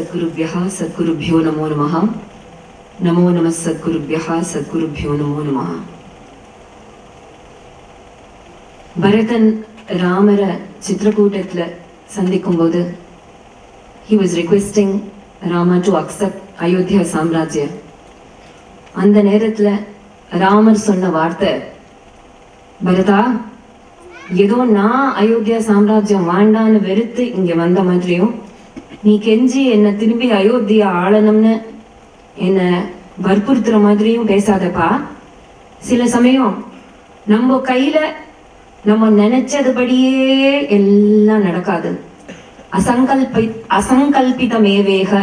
சத்குருபியா சத்குருபியோ நமோ நமஹ நமோ நம சத்குருபியா சத்குருபியோ நமோ நமஹ பரதன் ராமரை சித்திரக்கூட்டத்துல சந்திக்கும் போது he was requesting Rama to accept Ayodhya சாம்ராஜ்ய அந்த நேரத்துல ராமர் சொன்ன வார்த்தை பரதா ஏதோ நான் அயோத்தியா சாம்ராஜ்யம் வேண்டான்னு வெறுத்து இங்க வந்த மாதிரியும் நீ கெஞ்சி என்ன திரும்பி அயோத்தியா ஆளணும்னு என்ன வற்புறுத்துற மாதிரியும் பேசாதப்பா சில சமயம் நம்ம கையில நம்ம நினைச்சதுபடியே எல்லாம் நடக்காது அசங்கல்பி அசங்கல்பிதமேவேக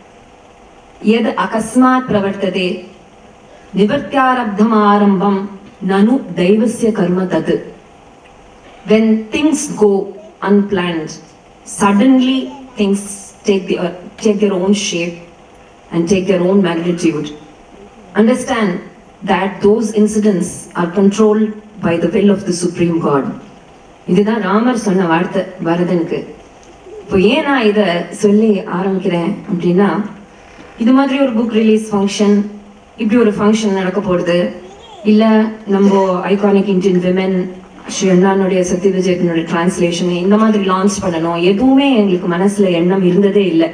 எது அகஸ்மாத் பிரவர்த்ததே நிவர்த்தியாரப்தம் ஆரம்பம் நனு தெய்வசிய கர்ம தது when things go unplanned, suddenly things take, the, uh, take their own shape and take their own magnitude. Understand that those incidents are controlled by the will of the Supreme God. இதுதான் ராமர் சொன்ன வார்த்தை பரதனுக்கு இப்போ ஏன் நான் இதை சொல்லி ஆரம்பிக்கிறேன் அப்படின்னா இது மாதிரி ஒரு புக் ரிலீஸ் ஃபங்க்ஷன் இப்படி ஒரு ஃபங்க்ஷன் நடக்க போகிறது இல்லை நம்ம ஐகானிக் இந்தியன் விமென் ஸ்ரீ அண்ணானுடைய சத்ய விஜயத்தினுடைய டிரான்ஸ்லேஷன் இந்த மாதிரி லான்ச் பண்ணணும் எதுவுமே எங்களுக்கு மனசுல எண்ணம் இருந்ததே இல்லை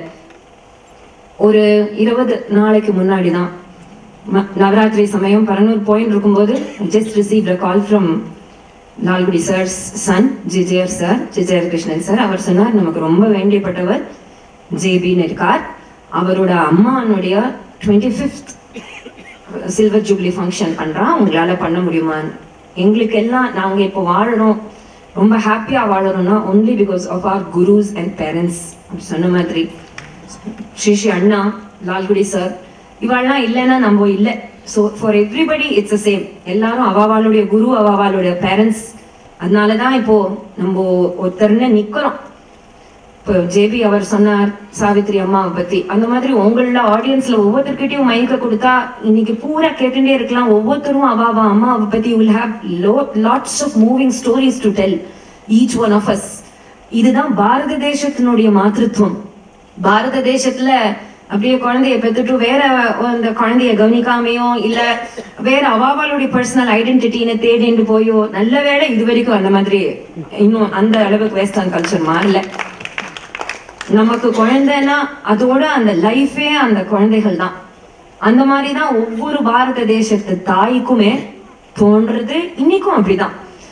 ஒரு இருபது நாளைக்கு முன்னாடி தான் ம- நவராத்திரி சமயம் பரனூர் போயின்னு இருக்கும்போது just receive a call from Lalgudi sir son GJR sir GJR Krishnan sir அவர் சொன்னார் நமக்கு ரொம்ப வேண்டியப்பட்டவர் ஜேபின்னு இருக்கார் அவரோட அம்மானுடைய twenty fifth silver jubilee function பண்றா உங்களால பண்ண முடியுமான்னு எங்களுக்கு எல்லாம் நாங்க இப்போ வாழறோம் ரொம்ப ஹாப்பியா வாழறோம்னா only because of our gurus and parents சொன்ன மாதிரி ஸ்ரீ ஸ்ரீ அண்ணா லால்குடி சார் இவாள்லாம் இல்லைன்னா நம்ம இல்லை so for everybody it's a same எல்லாரும் அவாவாளுடைய குரு அவாவாளுடைய பேரண்ட்ஸ் அதனால தான் இப்போ நம்ம ஒருத்தர்னு நிக்கிறோம் இப்போ ஜேபி அவர் சொன்னார் சாவித்ரி அம்மாவை பத்தி அந்த மாதிரி உங்கள ஆடியன்ஸ்ல ஒவ்வொருத்தர்கிட்டயும் மைக்க கொடுத்தா இன்னைக்கு பூரா கேட்டுட்டே இருக்கலாம் ஒவ்வொருத்தரும் அவ அவ அம்மாவை பத்தி will have lots of moving stories to tell each one of us இதுதான் பாரத தேசத்தினுடைய மாத்திருத்துவம் பாரத தேசத்துல அப்படியே குழந்தைய பெத்துட்டு வேற அந்த குழந்தைய கவனிக்காமையோ இல்ல வேற அவாவாளுடைய பர்சனல் ஐடென்டிட்டின்னு தேடிட்டு போயோ நல்ல வேளை இது வரைக்கும் அந்த மாதிரி இன்னும் அந்த அளவுக்கு வெஸ்டர்ன் கல்ச்சர் மாறல நமக்கு குழந்தைன்னா அதோட அந்த லைஃபே அந்த குழந்தைகள் தான் அந்த மாதிரி தான் ஒவ்வொரு பாரத தேசத்து தாய்க்குமே தோன்றது இன்னைக்கும் அப்படிதான்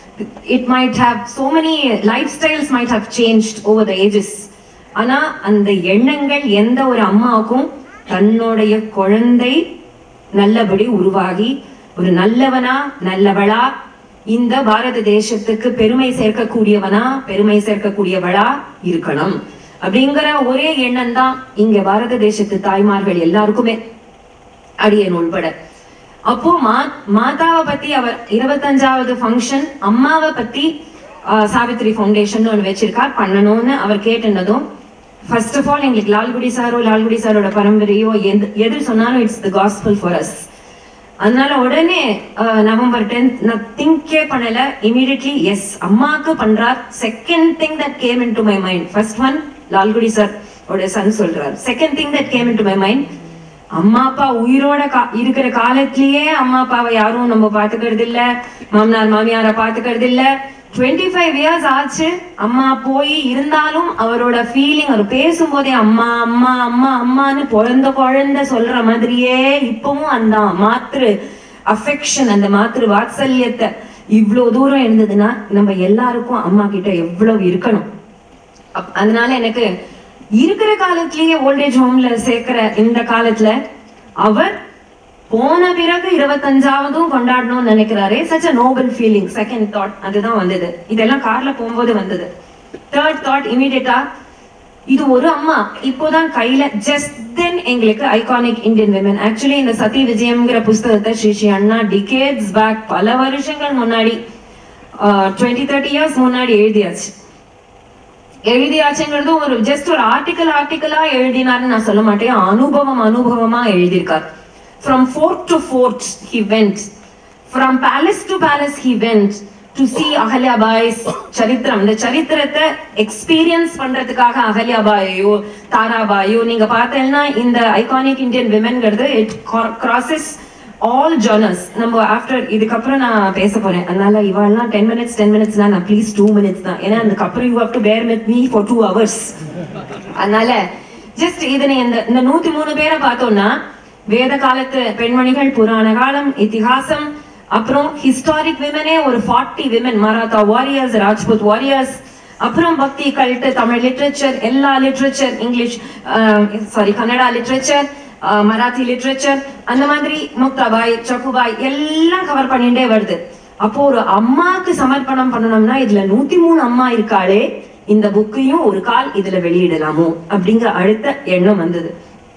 it might have so many lifestyles might have changed over the ages ஆனா அந்த எண்ணங்கள் எந்த ஒரு அம்மாவுக்கும் தன்னுடைய குழந்தை நல்லபடி உருவாகி ஒரு நல்லவனா நல்லவளா இந்த பாரத தேசத்துக்கு பெருமை சேர்க்கக்கூடியவனா பெருமை சேர்க்கக்கூடியவளா இருக்கணும் அப்படிங்கிற ஒரே எண்ணம் தான் இங்க பாரத தேசத்து தாய்மார்கள் எல்லாருக்குமே அடியேன் உள்பட அப்போ மா மாதாவை பத்தி அவர் இருபத்தஞ்சாவது ஃபங்க்ஷன் அம்மாவை பத்தி ஆஹ், சாவித்ரி ஃபவுண்டேஷன் ஒன்று வச்சிருக்கார் பண்ணணும்னு அவர் கேட்டுனதும் ஃபர்ஸ்ட் ஆஃப் ஆல் எங்களுக்கு லால்குடி சாரோ லால்குடி சாரோட பரம்பரையோ எது எது சொன்னாலும் it's the gospel for us அதனால உடனே ஆஹ், நவம்பர் டென்த் நான் திங்கே பண்ணல இமீடியட்லி எஸ் அம்மாக்கு பண்றார் second thing that came into my mind first one Lalgudi sir உடைய சன் சொல்றார் second thing that came into my mind அம்மா அப்பா உயிரோட கா- இருக்கிற காலத்திலேயே அம்மா அப்பாவை யாரும் நம்ம பாத்துக்கிறது இல்ல மாமனார் மாமியார பாத்துக்கிறது இல்ல டுவெண்ட்டி ஃபைவ் இயர்ஸ் ஆச்சு அம்மா போய் இருந்தாலும் அவரோட ஃபீலிங் அவர் பேசும்போதே அம்மா அம்மா அம்மா அம்மான்னு பிறந்த குழந்தை சொல்ற மாதிரியே இப்பவும் அந்த மாத்திரு அஃபெக்ஷன் அந்த மாத்திரு வாத்சல்யத்தை இவ்வளவு தூரம் இருந்ததுன்னா நம்ம எல்லாருக்கும் அம்மா கிட்ட எவ்வளவு இருக்கணும் அப்- அதனால எனக்கு இருக்கிற காலத்திலேயே ஓல்டேஜ் ஹோம்ல சேர்க்கிற இந்த காலத்துல அவர் போன பிறகு இருபத்தஞ்சாவதும் கொண்டாடணும்னு நினைக்கிறாரே such a noble feeling second thought அதுதான் வந்தது இதெல்லாம் கார்ல போகும்போது வந்தது தேர்ட் தாட் இமீடியட்டா இது ஒரு அம்மா இப்போதான் கையில ஜஸ்ட் தென் எங்களுக்கு ஐகானிக் இந்தியன் விமன் ஆக்சுவலி இந்த சதி விஜயம்ங்கிற புஸ்தகத்தை ஸ்ரீ ஸ்ரீ அண்ணா டிகேட்ஸ் பேக் பல வருஷங்கள் முன்னாடி டுவெண்ட்டி தேர்ட்டி இயர்ஸ் முன்னாடி எழுதியாச்சு எழுதியாச்சுங்கிறது ஒரு ஜஸ்ட் ஒரு ஆர்டிக்கல் ஆர்டிக்கலா எழுதினாருன்னு நான் சொல்ல மாட்டேன் அனுபவம் அனுபவமா எழுதியிருக்கார் from fort to fort he went from palace to palace he went to see Ahalyabai சரித்திரம் இந்த சரித்திரத்தை எக்ஸ்பீரியன்ஸ் பண்றதுக்காக அகல்யாபாயோ தாராபாயோ நீங்க பார்த்தீங்கன்னா இந்த ஐகானிக் இந்தியன் விமென்ங்கிறது இட் கிராசஸ் ஆல் ஜர்னல்ஸ் நம்ம ஆஃப்டர் இதுக்கப்புறம் நான் பேச போறேன் அதனால இவாள்லாம் டென் மினிட்ஸ் டென் மினிட்ஸ் தான் நான் ப்ளீஸ் டூ மினிட்ஸ் தான் ஏன்னா அதுக்கப்புறம் you have to bear with me for two hours அதனால ஜஸ்ட் இதனை இந்த இந்த நூத்தி மூணு பேரை பார்த்தோம்னா வேத காலத்து பெண்மணிகள் புராண காலம் இதிகாசம் அப்புறம் ஹிஸ்டாரிக் விமனே ஒரு forty women Maratha warriors Rajput warriors அப்புறம் பக்தி கல்ட்டு தமிழ் லிட்ரேச்சர் எல்லா literature English sorry Kannada literature Marathi literature அந்த மாதிரி முக்தாபாய் சக்குபாய் எல்லாம் கவர் பண்ணிட்டே வருது அப்போ ஒரு அம்மாக்கு சமர்ப்பணம் பண்ணணும்னா இதுல நூத்தி மூணு அம்மா இருக்காளே இந்த புக்கையும் ஒரு கால் இதுல வெளியிடலாமோ அப்படிங்கிற அடுத்த எண்ணம் வந்தது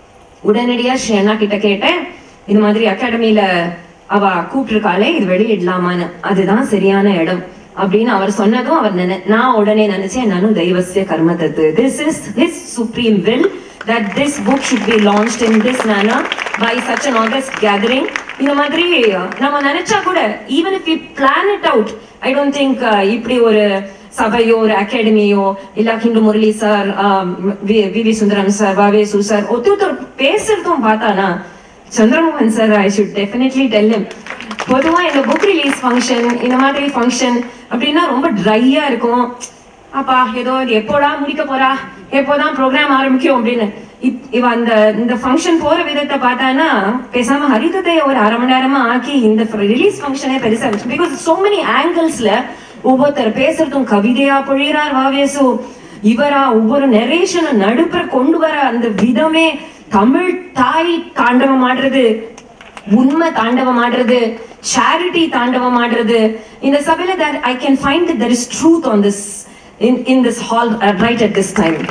உடனடியா ஸ்ரீ அண்ணா கிட்ட கேட்டேன் இது மாதிரி அகாடமியில அவ கூப்பிட்டிருக்காளே இது வெளியிடலாமான்னு அதுதான் சரியான இடம் அப்படின்னு அவர் சொன்னதும் அவர் நினை நான் உடனே நினைச்சேன் நானும் தெய்வசிய கர்ம தத்து this is his supreme will that this book should be launched in this manner by such an august gathering இந்த மாதிரி நம்ம நினைச்சா கூட even if you plan it out I don't think இப்படி ஒரு சபையோ ஒரு அகாடமியோ இல்ல Hindu Murali sir V V Sundaram sir Vavesu sir ஒருத்தர் பேசுறதும் பார்த்தானா Chandramohan sir I should definitely tell him பொதுவா இந்த புக் ரிலீஸ் ஃபங்க்ஷன் இந்த மாதிரி ஃபங்க்ஷன் அப்படின்னா ரொம்ப ட்ரையா இருக்கும் அப்பா ஏதோ இது எப்போடா முடிக்க போறா எப்போதான் ப்ரோக்ராம் ஆரம்பிக்கும் அப்படின்னு இப்- இவ அந்த இந்த ஃபங்க்ஷன் போற விதத்தை பார்த்தானா பேசாம ஹரிதத்தைய ஒரு அரை மணி நேரமா ஆக்கி இந்த ரிலீஸ் ஃபங்க்ஷனே பெருசா இருந்துச்சு பிகாஸ் சோ மெனி ஆங்கிள்ஸ்ல ஒவ்வொருத்தர் பேசுறதும் கவிதையா பொழியறார் வாவேசு இவரா ஒவ்வொரு நெரேஷனும் நடுப்புற கொண்டு வர அந்த விதமே தமிழ் தாய் தாண்டவம் ஆடுறது உண்மை தாண்டவம் ஆடுறது சேரிட்டி தாண்டவம் ஆடுறது இந்த சபையில that I can find that there is truth on this in in this hall uh, right at this time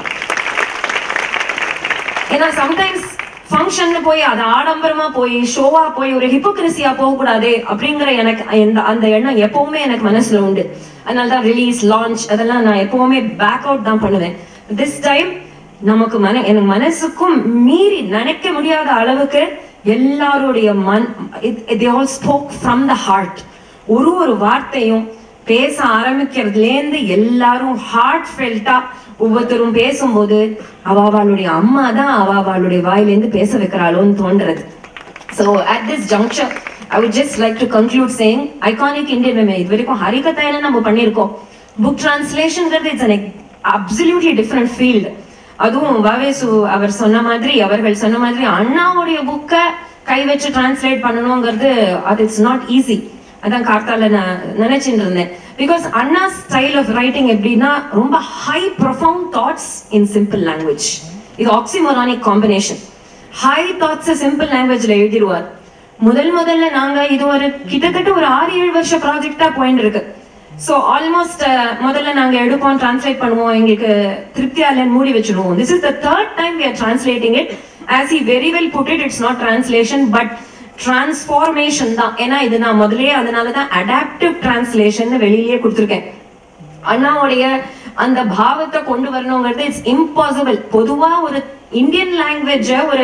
ஏன்னா சம்டைம்ஸ் ஃபங்க்ஷன்ல போய் அது ஆடம்பரமா போய் ஷோவா போய் ஒரு ஹிப்போக்ரஸியா போக கூடாது அப்படிங்கிற எனக்கு அந்த அந்த எண்ணம் எப்பவுமே எனக்கு மனசுல உண்டு அதனால தான் ரிலீஸ் லான்ச் அதெல்லாம் நான் எப்பவுமே பேக் அவுட் தான் பண்ணுவேன் திஸ் டைம் நமக்கு மன எனக்கு மனசுக்கும் மீறி நினைக்க முடியாத அளவுக்கு எல்லாருடைய மன் they all spoke from the heart ஒரு ஒரு வார்த்தையும் பேச ஆரம்பிக்கிறதுலேருந்து எல்லாரும் ஹார்ட் ஃபெல்ட்டா ஒவ்வொருத்தரும் பேசும்போது அவ அவளுடைய அம்மா தான் அவ அவளுடைய வாயிலேருந்து பேச வைக்கிறாளோன்னு தோன்றது so at this junction I would just like to conclude saying iconic Indian women இது வரைக்கும் ஹரிகதாயன நம்ம பண்ணியிருக்கோம் புக் டிரான்ஸ்லேஷன்ங்கிறது it's an absolutely different field அதுவும் வாவேசு அவர் சொன்ன மாதிரி அவர்கள் சொன்ன மாதிரி அண்ணாவுடைய புக்கை கை வச்சு டிரான்ஸ்லேட் பண்ணணுங்கிறது அது இட்ஸ் நாட் ஈஸி அதான் கார்த்தால நான் நினைச்சிட்டு இருந்தேன் because Anna style of writing எப்படின்னா ரொம்ப high profound thoughts in simple language இது oxymoronic combination high thoughts simple லாங்குவேஜ்ல எழுதிடுவார் முதல் முதல்ல நாங்க இது ஒரு கிட்டத்தட்ட ஒரு ஆறு ஏழு வருஷ ப்ராஜெக்டா போயிட்டு இருக்கு ஸோ ஆல்மோஸ்ட் முதல்ல நாங்க எடுப்போம் டிரான்ஸ்லேட் பண்ணுவோம் எங்களுக்கு திருப்தியா இல்லைன்னு மூடி வச்சிருவோம் this is the third time we are translating it as he very well put it it's not translation but transformation தான் ஏன்னா இது நான் முதல்லயே அதனால தான் அடாப்டிவ் டிரான்ஸ்லேஷன் வெளியிலேயே கொடுத்துருக்கேன் அண்ணாவுடைய அந்த பாவத்தை கொண்டு வரணுங்கிறது இட்ஸ் இம்பாசிபிள் பொதுவா ஒரு இந்தியன் லாங்குவேஜ ஒரு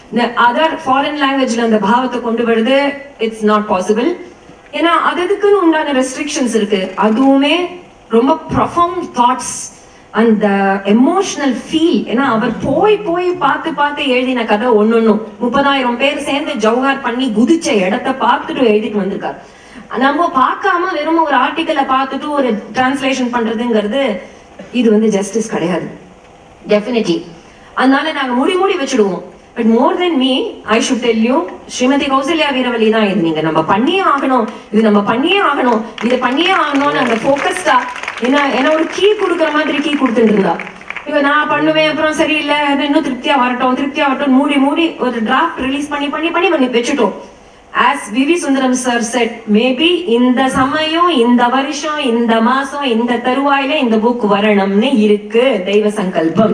அதர் ஃபாரின் லாங்குவேஜ்ல அந்த பாவத்தை கொண்டு வருது இட்ஸ் நாட் பாசிபிள் ஏன்னா அது அதுக்குன்னு உண்டான ரெஸ்ட்ரிக்ஷன்ஸ் இருக்கு அதுவுமே ரொம்ப ப்ரொஃபவுண்ட் தாட்ஸ் அந்த எமோஷனல் ஃபீல் ஏன்னா அவர் போய் போய் பார்த்து பார்த்து எழுதின கதை ஒன்னொன்னும் முப்பதாயிரம் பேர் சேர்ந்து ஜவுகார் பண்ணி குதிச்ச இடத்த பார்த்துட்டு எழுதிட்டு வந்திருக்காரு நம்ம பார்க்காம வெறும் ஒரு ஆர்டிக்கலை பார்த்துட்டு ஒரு டிரான்ஸ்லேஷன் பண்றதுங்கிறது இது வந்து ஜஸ்டிஸ் கிடையாது டெஃபினெட்லி அதனால நாங்க மூடி மூடி வச்சிடுவோம் but more than me I should tell you Shrimati Kausalya Veeravali தான் இது நீங்க நம்ம பண்ணியே ஆகணும் இது நம்ம பண்ணியே ஆகணும் இது பண்ணியே ஆகணும்னு அந்த ஃபோக்கஸ்டா என்ன என்ன ஒரு கீ கொடுக்குற மாதிரி கீ கொடுத்துட்டு இருந்தா இவ நான் பண்ணுவேன் அப்புறம் சரியில்லை அது இன்னும் திருப்தியா வரட்டும் திருப்தியா வரட்டும் மூடி மூடி ஒரு டிராஃப்ட் ரிலீஸ் பண்ணி பண்ணி பண்ணி பண்ணி வச்சுட்டோம் as V V Sundaram sir said maybe இந்த சமயம் இந்த வருஷம் இந்த மாசம் இந்த தருவாயில இந்த புக் வரணும்னு இருக்கு தெய்வ சங்கல்பம்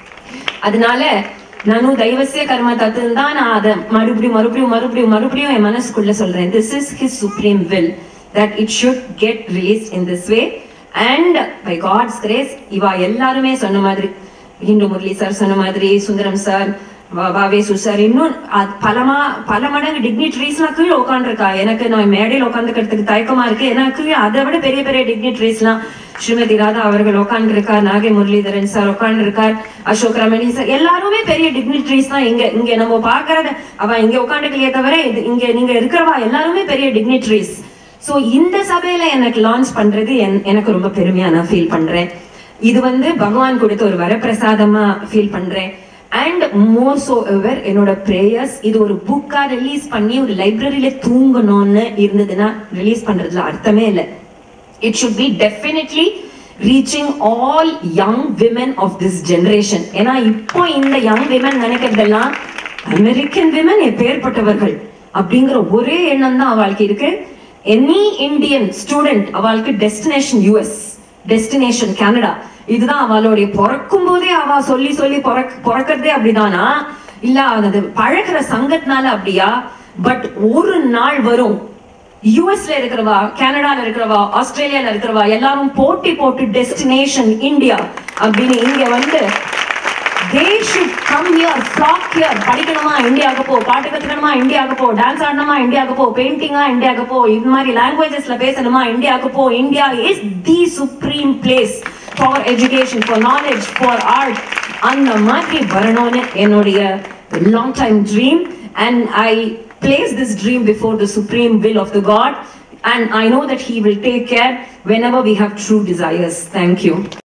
அதனால நானும் தெய்வசிய கர்ம தத்துன்னு தான் நான் அதை மறுபடியும் மறுபடியும் மறுபடியும் மறுபடியும் என் மனசுக்குள்ள சொல்றேன் this is his supreme will that it should get release in this way and by God's grace இவா எல்லாருமே சொன்ன மாதிரி ஹிந்து முரளி சார் சொன்ன மாதிரி சுந்தரம் சார் வா- வாவேசு சார் இன்னும் அது பலமா பல மடங்கு டிக்னிட்ரிஸ்லாம் கீழே உட்காந்துருக்கா எனக்கு நான் மேடையில் உட்காந்துக்கிறதுக்கு தயக்கமா இருக்கு எனக்கு அதை விட பெரிய பெரிய டிக்னிட்ரிஸ்லாம் ஸ்ரீமதி ராதா அவர்கள் உட்காந்துருக்கார் நாகை முரளிதரன் சார் உட்காந்துருக்கார் அசோக் ரமணி சார் எல்லாருமே பெரிய டிக்னிட்ரிஸ் தான் இங்க இங்க நம்ம பாக்குறது அவ இங்க உட்காந்துக்கலையே தவிர இது இங்க நீங்க இருக்கிறவா எல்லாருமே பெரிய டிக்னிட்ரிஸ் சோ இந்த சபையில எனக்கு லான்ச் பண்றது என்- எனக்கு ரொம்ப பெருமையா நான் ஃபீல் பண்றேன் இது வந்து பகவான் கொடுத்த ஒரு வரப்பிரசாதமா ஃபீல் பண்றேன் அண்ட் மோர் சோ எவர் என்னோட ப்ரேயர்ஸ் இது ஒரு புக்கா ரிலீஸ் பண்ணி ஒரு லைப்ரரியில தூங்கணும்னு இருந்ததுன்னா ரிலீஸ் பண்றதுல அர்த்தமே இல்லை it should be definitely reaching all young women of this generation ஏன்னா இப்போ இந்த யங் விமன் நினைக்கிறதெல்லாம் அமெரிக்கன் விமன் எப்பேற்பட்டவர்கள் அப்படிங்கிற ஒரே எண்ணம் தான் அவளுக்கு இருக்கு எனி இந்தியன் ஸ்டூடெண்ட் அவளுக்கு டெஸ்டினேஷன் யூஎஸ் டெஸ்டினேஷன் கனடா இதுதான் அவளுடைய பிறக்கும் போதே அவ சொல்லி சொல்லி பிறக் பிறக்கிறதே அப்படிதானா இல்ல அது பழகுற சங்கத்தினால அப்படியா பட் ஒரு நாள் வரும் யூஎஸ்ல இருக்கிறவா கனடால இருக்கிறவா ஆஸ்திரேலியால இருக்கிறவா எல்லாரும் போட்டி போட்டு டெஸ்டினேஷன் இந்தியா அப்படின்னு இங்க வந்து they should come here flock here படிக்கணுமா இந்தியாவுக்கு போ பாட்டு கத்துக்கணுமா இந்தியாவுக்கு போ டான்ஸ் ஆடணுமா இந்தியாவுக்கு போ பெயிண்டிங்கா இந்தியாவுக்கு போ இது மாதிரி லாங்குவேஜஸ்ல பேசணுமா இந்தியாவுக்கு போ India is the supreme place for education for knowledge for art அந்த மாதிரி வரணும்னு என்னுடைய long time dream and I place this dream before the supreme will of the God and I know that he will take care whenever we have true desires. Thank you.